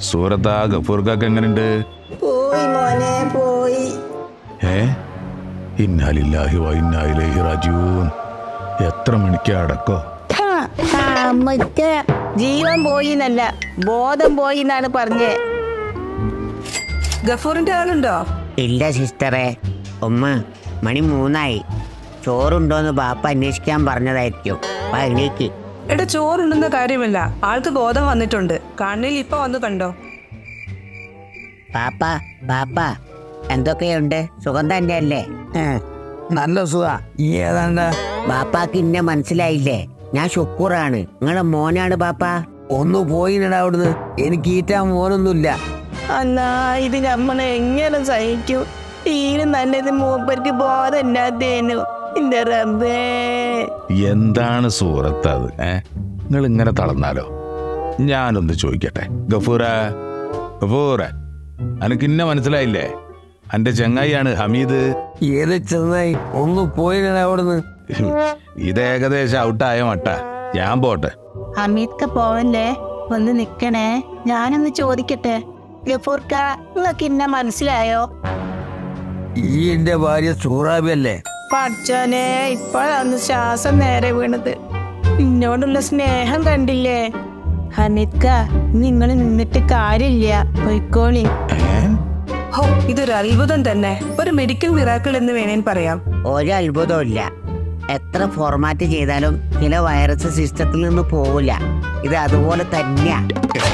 സൂറത്താ ഗഫൂർക്കൊക്കെ എങ്ങനെയുണ്ട് പോയി മോനെ പോയി ഏ ഇന്നാലില്ലാഹി വ ഇന്നായിലേഹി റാജിഊൻ എത്ര മണിക്കാ അടക്കോ ഹാ, ആ, മറ്റേ ജീവൻ പോയി എന്നല്ല ബോധം പോയി എന്നാണ് പറഞ്ഞേ ഗഫൂറിന്റെ ആളുണ്ടോ ഇല്ല സിസ്റ്ററെ ഉമ്മ മണി മൂന്നായി ചോറുണ്ടോന്ന് ബാപ്പ അന്വേഷിക്കാൻ പറഞ്ഞതായിരിക്കും വാ, എണീക്ക് എടാ ചോറുണ്ടെന്ന കാര്യമില്ല ആൾക്ക് ബോധം വന്നിട്ടുണ്ട് കണ്ണിൽ ഇപ്പൊ വന്ന് കണ്ടോ പാപ്പ പാപ്പ എന്തൊക്കെയുണ്ട് സുഖം തന്നെയല്ലേ നല്ല സുഖ ഈ ഏതാണ്ട് ബാപ്പാക്ക് ഇന്നെ മനസ്സിലായില്ലേ ഞാൻ ഷുക്കൂറാണ് നിങ്ങളെ മോനാണ് ബാപ്പ ഒന്ന് പോയിനടാ അവിടുന്ന് എനിക്ക് ഈറ്റാൻ മോനൊന്നുമില്ല അന്നാ ഇത് നമ്മൾ എങ്ങനെ സഹിക്കും തീരെ നല്ലത് മൂപ്പർക്ക് ബോധം ഇല്ലാത്തേനു എന്റെ റബ്ബേ എന്താണ് സൂറത്ത് അത് ഏ നിങ്ങൾ ഇങ്ങനെ തളർന്നാലോ ഞാനൊന്ന് ചോദിക്കട്ടെ ഗഫൂറ ഗഫൂറ അനക്ക് ഇന്നെ മനസ്സിലായില്ലേ എന്റെ ചങ്ങായിയാണ് ഹമീദ് ഏത് ചെന്നായി ഒന്ന് പോയിനടാ അവിടുന്ന് ഇത് ഏകദേശം ഔട്ടായ മട്ട ഞാൻ പോട്ടെ അമീത്ക പോവല്ലേ ഒന്ന് നിക്കണേ ഞാനൊന്ന് ചോദിക്കട്ടെ ഗഫൂർക്ക നിങ്ങൾക്ക് ഇന്നെ മനസ്സിലായോ ഈ എന്റെ ഭാര്യ സൂറാബി അല്ലേ പഠിച്ചോനെ ഇപ്പോഴാണ് ശ്വാസം നേരെ വീണത് നിന്നോടുള്ള സ്നേഹം കണ്ടില്ലേ ഹമീദ്ക നിങ്ങൾ നിന്നിട്ട് കാര്യമില്ല പൊയ്ക്കോളി ഏ ഹോ ഇതൊരു അത്ഭുതം തന്നെ ഒരു മെഡിക്കൽ മിറാക്കിൾ എന്ന് വേണേൻ പറയാം ഒരു അത്ഭുതവും ഇല്ല എത്ര ഫോർമാറ്റ് ചെയ്താലും ചില വൈറസ് സിസ്റ്റത്തിൽ നിന്ന് പോവില്ല ഇത് അതുപോലെ തന്നെയാ